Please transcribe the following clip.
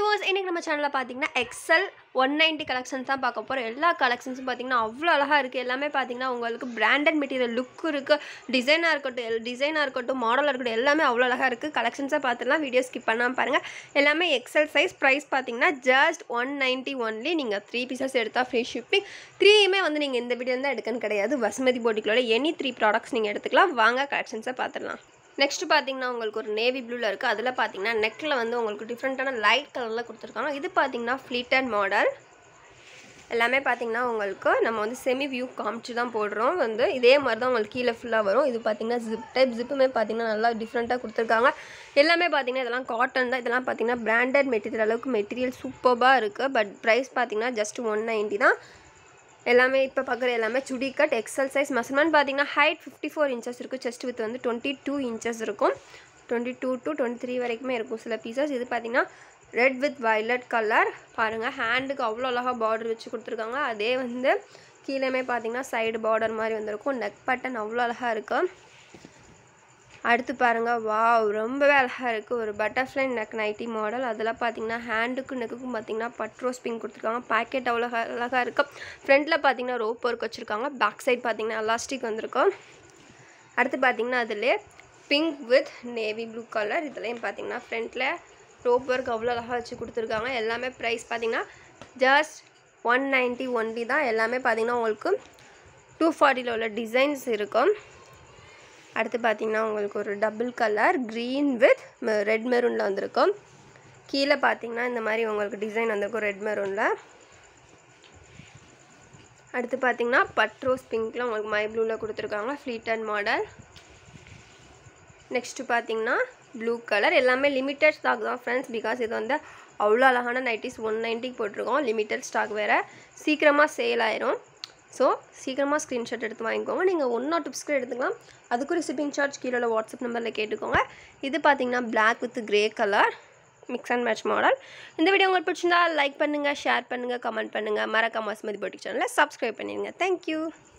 viewers இன்றைக்கி நம்ம சேனலில் பார்த்தீங்கன்னா எக்ஸல் ஒன் நைன்ட்டி கலெக்ஷன்ஸ் தான் பார்க்க போகிறோம் எல்லா கலெக்ஷன்ஸும் பார்த்தீங்கன்னா அவ்வளோ அழகாக இருக்குது எல்லாமே பார்த்தீங்கன்னா உங்களுக்கு பிராண்டட் மெட்டீரியல் லுக் இருக்குது டிசைனாக இருக்கட்டும் டிசைனாக இருக்கட்டும் மாடலாக இருக்கட்டும் எல்லாமே அவ்வளோ அழகாக இருக்குது கலெக்ஷன்ஸாக பார்த்துலாம் வீடியோ ஸ்கிப் பண்ணாமல் பாருங்கள் எல்லாமே எக்ஸல் சைஸ் ப்ரைஸ் பார்த்தீங்கன்னா ஜஸ்ட் ஒன் நைன்ட்டி ஒன்லி நீங்கள் த்ரீ பீசஸ் எடுத்தால் ஃப்ரீ ஷிப்பிங் த்ரீயுமே வந்து நீங்கள் இந்த வீடியோ தான் எடுக்கணும் கிடையாது வசுமதி போட்டிகளோட எனி த்ரீ ப்ராடக்ட்ஸ் நீங்கள் எடுத்துக்கலாம் வாங்க கலெக்ஷன்ஸை பார்த்துடலாம் நெக்ஸ்ட் பார்த்தீங்கன்னா உங்களுக்கு ஒரு நேவி ப்ளூவில் இருக்குது அதில் பார்த்தீங்கன்னா நெக்கில் வந்து உங்களுக்கு டிஃப்ரெண்ட்டான லைட் கலரில் கொடுத்துருக்காங்க இது பார்த்தீங்கன்னா ஃப்ளீட்டன் மாடல் எல்லாமே பார்த்தீங்கன்னா உங்களுக்கு நம்ம வந்து செமி வியூ காமிச்சு தான் போடுறோம் வந்து இதே மாதிரி தான் உங்களுக்கு கீழே ஃபுல்லாக வரும் இது பார்த்தீங்கன்னா ஜிப் டைப் ஜிப்புமே பார்த்தீங்கன்னா நல்லா டிஃப்ரெண்ட்டாக கொடுத்துருக்காங்க எல்லாமே பார்த்தீங்கன்னா இதெல்லாம் காட்டன் தான் இதெல்லாம் பார்த்தீங்கன்னா பிராண்டட் மெட்டீரியல் அளவுக்கு மெட்டீரியல் சூப்பராக இருக்குது பட் ப்ரைஸ் பார்த்தீங்கன்னா ஜஸ்ட் ஒன் நைன்ட்டி தான் எல்லாமே இப்போ பார்க்குற எல்லாமே chudi cut excel size measurement பார்த்தீங்கன்னா ஹைட் ஃபிஃப்டி ஃபோர் இன்ச்சஸ் இருக்கும் செஸ்ட் வித் வந்து டுவெண்ட்டி டூ இன்ச்சஸ் இருக்கும் twenty two to twenty three வரைக்குமே இருக்கும் சில பீசஸ் இது பார்த்தீங்கன்னா ரெட் வித் வயலட் கலர் பாருங்கள் ஹேண்டுக்கு அவ்வளோ அழகாக பார்டர் வச்சு கொடுத்துருக்காங்க அதே வந்து கீழேமே பார்த்தீங்கன்னா சைடு பார்டர் மாதிரி வந்திருக்கும் நெக் பட்டன் அவ்வளோ அழகாக இருக்குது அடுத்து பாருங்கள் வாவ் ரொம்பவே அழகாக இருக்குது ஒரு பட்டர்ஃப்ளை நெக் நைட்டி மாடல் அதில் பார்த்தீங்கன்னா ஹேண்டுக்கும் நெக்குக்கும் பார்த்தீங்கன்னா பட்ரோஸ் பிங்க் கொடுத்துருக்காங்க பேக்கெட் அவ்வளோ அழகாக இருக்குது ஃப்ரண்ட்டில் பார்த்தீங்கன்னா ரோப் ஒர்க் வச்சுருக்காங்க பேக் சைட் பார்த்தீங்கன்னா எலாஸ்டிக் வந்திருக்கும் அடுத்து பார்த்தீங்கன்னா அதில் pink with navy blue colour இதுலேயும் பார்த்தீங்கன்னா ஃப்ரண்ட்டில் ரோப் ஒர்க் அவ்வளோ அழகாக வச்சு கொடுத்துருக்காங்க எல்லாமே ப்ரைஸ் பார்த்தீங்கன்னா ஜஸ்ட் ஒன் நைன்ட்டி ஒன்லி தான் எல்லாமே பார்த்தீங்கன்னா உங்களுக்கு டூ ஃபார்ட்டியில் உள்ள டிசைன்ஸ் இருக்கும் அடுத்து பார்த்தீங்கன்னா உங்களுக்கு ஒரு double colour green with red மெரூனில் வந்திருக்கும் கீழே பார்த்தீங்கன்னா இந்த மாதிரி உங்களுக்கு டிசைன் வந்திருக்கும் ரெட் மெரூனில் அடுத்து பார்த்தீங்கன்னா பட்ரோஸ் பிங்க்கில் உங்களுக்கு மை ப்ளூவில் கொடுத்துருக்காங்க ஃப்ளீட்டன் மாடல் நெக்ஸ்ட்டு பார்த்தீங்கன்னா ப்ளூ கலர் எல்லாமே லிமிட்டட் ஸ்டாக் தான் ஃப்ரெண்ட்ஸ் பிகாஸ் இது வந்து அவ்வளோ அழகான நைட்டிஸ் ஒன் நைன்ட்டிக்கு போட்டிருக்கோம் லிமிட்டட் ஸ்டாக் வேறு சீக்கிரமாக சேல் ஆயிரும் ஸோ சீக்கிரமாக ஸ்க்ரீன்ஷாட் எடுத்து வாங்கிக்கோங்க நீங்கள் ஒன் நாட் டிப்ஸ்க்கு எடுத்துக்கலாம் அதுக்கு ரிசிப்பிங் சார்ஜ் கீழே வாட்ஸ்அப் நம்பரில் கேட்டுக்கோங்க இது பார்த்தீங்கன்னா black with grey colour mix and match model இந்த வீடியோ உங்களுக்கு பிடிச்சிருந்தா லைக் பண்ணுங்கள் ஷேர் பண்ணுங்கள் கமெண்ட் பண்ணுங்கள் மறக்காம ஸ்மதி போட்டிக் சேனலை சப்ஸ்கிரைப் பண்ணிடுங்க தேங்க்யூ